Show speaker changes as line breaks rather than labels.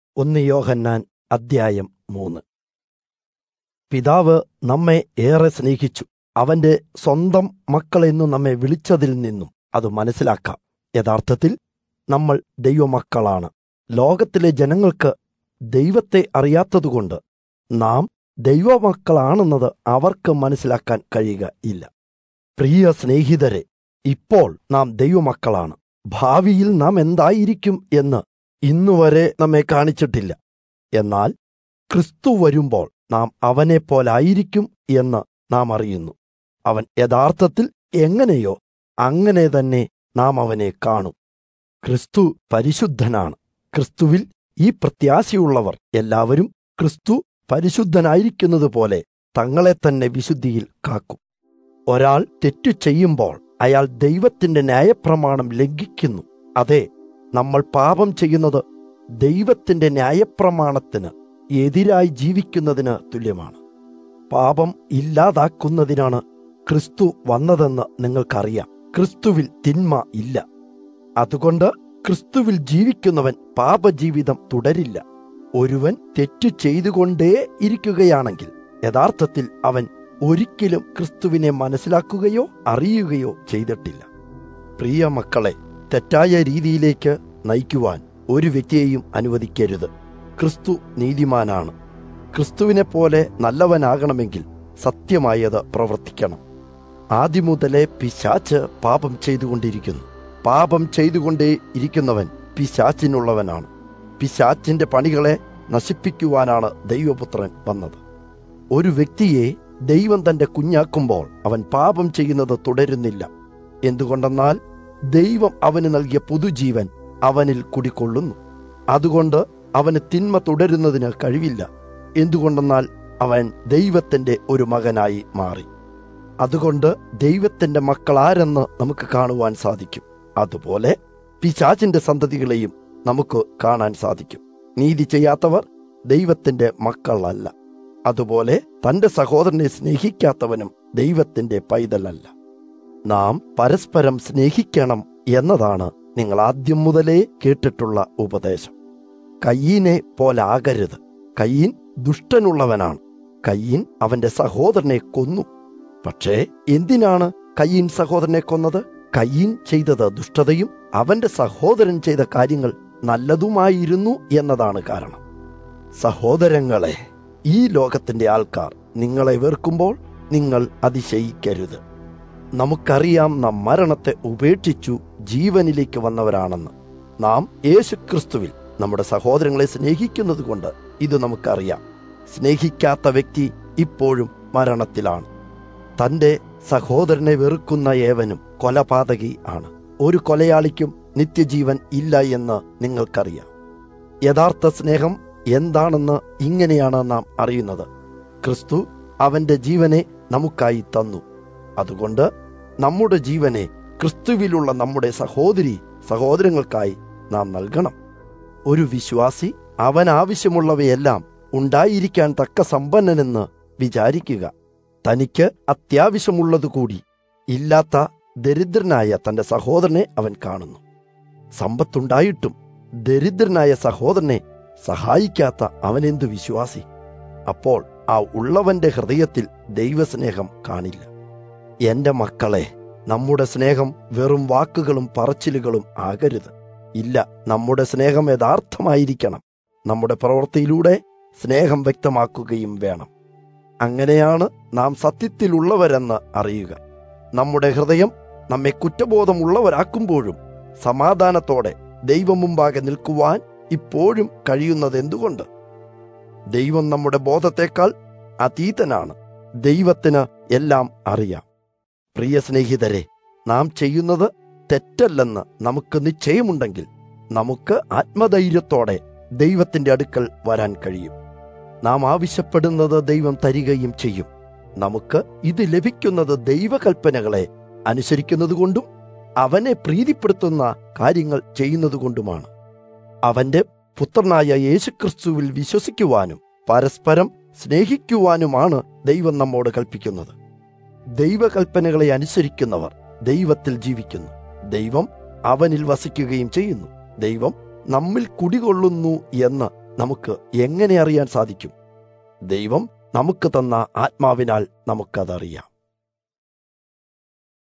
ഒന്ന് യോഹന്നാൻ അദ്ധ്യായം മൂന്ന് പിതാവ് നമ്മെ ഏറെ സ്നേഹിച്ചു അവന്റെ സ്വന്തം മക്കളെന്നു നമ്മെ വിളിച്ചതിൽ നിന്നും അത് മനസ്സിലാക്കാം യഥാർത്ഥത്തിൽ നമ്മൾ ദൈവമക്കളാണ് ലോകത്തിലെ ജനങ്ങൾക്ക് ദൈവത്തെ അറിയാത്തതുകൊണ്ട് നാം ദൈവമക്കളാണെന്നത് അവർക്ക് മനസ്സിലാക്കാൻ കഴിയുക ഇല്ല പ്രിയ സ്നേഹിതരെ ഇപ്പോൾ നാം ദൈവമക്കളാണ് ഭാവിയിൽ നാം എന്തായിരിക്കും എന്ന് ഇന്നുവരെ നമ്മെ കാണിച്ചിട്ടില്ല എന്നാൽ ക്രിസ്തു വരുമ്പോൾ നാം അവനെപ്പോലായിരിക്കും എന്ന് നാം അറിയുന്നു അവൻ യഥാർത്ഥത്തിൽ എങ്ങനെയോ അങ്ങനെ തന്നെ നാം അവനെ കാണും ക്രിസ്തു പരിശുദ്ധനാണ് ക്രിസ്തുവിൽ ഈ പ്രത്യാശയുള്ളവർ എല്ലാവരും ക്രിസ്തു പരിശുദ്ധനായിരിക്കുന്നത് പോലെ തങ്ങളെ തന്നെ വിശുദ്ധിയിൽ കാക്കും ഒരാൾ തെറ്റു ചെയ്യുമ്പോൾ അയാൾ ദൈവത്തിന്റെ ന്യായപ്രമാണം ലംഘിക്കുന്നു അതെ നമ്മൾ പാപം ചെയ്യുന്നത് ദൈവത്തിന്റെ ന്യായപ്രമാണത്തിന് എതിരായി ജീവിക്കുന്നതിന് തുല്യമാണ് പാപം ഇല്ലാതാക്കുന്നതിനാണ് ക്രിസ്തു വന്നതെന്ന് നിങ്ങൾക്കറിയാം ക്രിസ്തുവിൽ തിന്മ ഇല്ല അതുകൊണ്ട് ക്രിസ്തുവിൽ ജീവിക്കുന്നവൻ പാപജീവിതം തുടരില്ല ഒരുവൻ തെറ്റു ചെയ്തുകൊണ്ടേ ഇരിക്കുകയാണെങ്കിൽ യഥാർത്ഥത്തിൽ അവൻ ഒരിക്കലും ക്രിസ്തുവിനെ മനസ്സിലാക്കുകയോ അറിയുകയോ ചെയ്തിട്ടില്ല പ്രിയ മക്കളെ തെറ്റായ രീതിയിലേക്ക് നയിക്കുവാൻ ഒരു വ്യക്തിയെയും അനുവദിക്കരുത് ക്രിസ്തു നീതിമാനാണ് ക്രിസ്തുവിനെ പോലെ നല്ലവനാകണമെങ്കിൽ സത്യമായത് പ്രവർത്തിക്കണം ആദ്യം മുതലേ പിശാച്ച് പാപം ചെയ്തുകൊണ്ടിരിക്കുന്നു പാപം ചെയ്തുകൊണ്ടേ ഇരിക്കുന്നവൻ പിശാച്ചിനുള്ളവനാണ് പിശാച്ചിന്റെ പണികളെ നശിപ്പിക്കുവാനാണ് ദൈവപുത്രൻ വന്നത് ഒരു വ്യക്തിയെ ദൈവം തന്റെ കുഞ്ഞാക്കുമ്പോൾ അവൻ പാപം ചെയ്യുന്നത് തുടരുന്നില്ല എന്തുകൊണ്ടെന്നാൽ ദൈവം അവന് നൽകിയ പുതുജീവൻ അവനിൽ കുടിക്കൊള്ളുന്നു അതുകൊണ്ട് അവന് തിന്മ തുടരുന്നതിന് കഴിവില്ല എന്തുകൊണ്ടെന്നാൽ അവൻ ദൈവത്തിന്റെ ഒരു മകനായി മാറി അതുകൊണ്ട് ദൈവത്തിന്റെ മക്കളാരെന്ന് നമുക്ക് കാണുവാൻ സാധിക്കും അതുപോലെ പിശാചിന്റെ സന്തതികളെയും നമുക്ക് കാണാൻ സാധിക്കും നീതി ചെയ്യാത്തവർ ദൈവത്തിന്റെ മക്കളല്ല അതുപോലെ തന്റെ സഹോദരനെ സ്നേഹിക്കാത്തവനും ദൈവത്തിന്റെ പൈതലല്ല നാം പരസ്പരം സ്നേഹിക്കണം എന്നതാണ് നിങ്ങൾ ആദ്യം മുതലേ കേട്ടിട്ടുള്ള ഉപദേശം കയ്യീനെ പോലാകരുത് കയ്യീൻ ദുഷ്ടനുള്ളവനാണ് കയ്യീൻ അവന്റെ സഹോദരനെ കൊന്നു പക്ഷേ എന്തിനാണ് കയ്യീൻ സഹോദരനെ കൊന്നത് കയ്യീൻ ചെയ്തത് ദുഷ്ടതയും അവന്റെ സഹോദരൻ ചെയ്ത കാര്യങ്ങൾ നല്ലതുമായിരുന്നു എന്നതാണ് കാരണം സഹോദരങ്ങളെ ഈ ലോകത്തിന്റെ ആൾക്കാർ നിങ്ങളെ വെറുക്കുമ്പോൾ നിങ്ങൾ അതിശയിക്കരുത് നമുക്കറിയാം നാം മരണത്തെ ഉപേക്ഷിച്ചു ജീവനിലേക്ക് വന്നവരാണെന്ന് നാം യേശുക്രിസ്തുവിൽ നമ്മുടെ സഹോദരങ്ങളെ സ്നേഹിക്കുന്നത് കൊണ്ട് ഇത് നമുക്കറിയാം സ്നേഹിക്കാത്ത വ്യക്തി ഇപ്പോഴും മരണത്തിലാണ് തന്റെ സഹോദരനെ വെറുക്കുന്ന ഏവനും കൊലപാതകി ആണ് ഒരു കൊലയാളിക്കും നിത്യജീവൻ ഇല്ല എന്ന് നിങ്ങൾക്കറിയാം യഥാർത്ഥ സ്നേഹം എന്താണെന്ന് ഇങ്ങനെയാണ് നാം അറിയുന്നത് ക്രിസ്തു അവന്റെ ജീവനെ നമുക്കായി തന്നു അതുകൊണ്ട് നമ്മുടെ ജീവനെ ക്രിസ്തുവിലുള്ള നമ്മുടെ സഹോദരി സഹോദരങ്ങൾക്കായി നാം നൽകണം ഒരു വിശ്വാസി അവൻ ആവശ്യമുള്ളവയെല്ലാം ഉണ്ടായിരിക്കാൻ തക്ക സമ്പന്നനെന്ന് വിചാരിക്കുക തനിക്ക് അത്യാവശ്യമുള്ളതുകൂടി ഇല്ലാത്ത ദരിദ്രനായ തന്റെ സഹോദരനെ അവൻ കാണുന്നു സമ്പത്തുണ്ടായിട്ടും ദരിദ്രനായ സഹോദരനെ സഹായിക്കാത്ത അവനെന്തു വിശ്വാസി അപ്പോൾ ആ ഉള്ളവന്റെ ഹൃദയത്തിൽ ദൈവസ്നേഹം കാണില്ല എന്റെ മക്കളെ നമ്മുടെ സ്നേഹം വെറും വാക്കുകളും പറച്ചിലുകളും ആകരുത് ഇല്ല നമ്മുടെ സ്നേഹം യഥാർത്ഥമായിരിക്കണം നമ്മുടെ പ്രവൃത്തിയിലൂടെ സ്നേഹം വ്യക്തമാക്കുകയും വേണം അങ്ങനെയാണ് നാം സത്യത്തിലുള്ളവരെന്ന് അറിയുക നമ്മുടെ ഹൃദയം നമ്മെ കുറ്റബോധമുള്ളവരാക്കുമ്പോഴും സമാധാനത്തോടെ ദൈവം മുമ്പാകെ നിൽക്കുവാൻ ഇപ്പോഴും കഴിയുന്നത് എന്തുകൊണ്ട് ദൈവം നമ്മുടെ ബോധത്തെക്കാൾ അതീതനാണ് ദൈവത്തിന് എല്ലാം അറിയാം പ്രിയ സ്നേഹിതരെ നാം ചെയ്യുന്നത് തെറ്റല്ലെന്ന് നമുക്ക് നിശ്ചയമുണ്ടെങ്കിൽ നമുക്ക് ആത്മധൈര്യത്തോടെ ദൈവത്തിന്റെ അടുക്കൽ വരാൻ കഴിയും നാം ആവശ്യപ്പെടുന്നത് ദൈവം തരികയും ചെയ്യും നമുക്ക് ഇത് ലഭിക്കുന്നത് ദൈവകൽപ്പനകളെ അനുസരിക്കുന്നതുകൊണ്ടും അവനെ പ്രീതിപ്പെടുത്തുന്ന കാര്യങ്ങൾ ചെയ്യുന്നതുകൊണ്ടുമാണ് അവന്റെ പുത്രനായ യേശുക്രിസ്തുവിൽ വിശ്വസിക്കുവാനും പരസ്പരം സ്നേഹിക്കുവാനുമാണ് ദൈവം നമ്മോട് കൽപ്പിക്കുന്നത് ദൈവകൽപ്പനകളെ അനുസരിക്കുന്നവർ ദൈവത്തിൽ ജീവിക്കുന്നു ദൈവം അവനിൽ വസിക്കുകയും ചെയ്യുന്നു ദൈവം നമ്മിൽ കുടികൊള്ളുന്നു എന്ന് നമുക്ക് എങ്ങനെ അറിയാൻ സാധിക്കും ദൈവം നമുക്ക് തന്ന ആത്മാവിനാൽ നമുക്കതറിയാം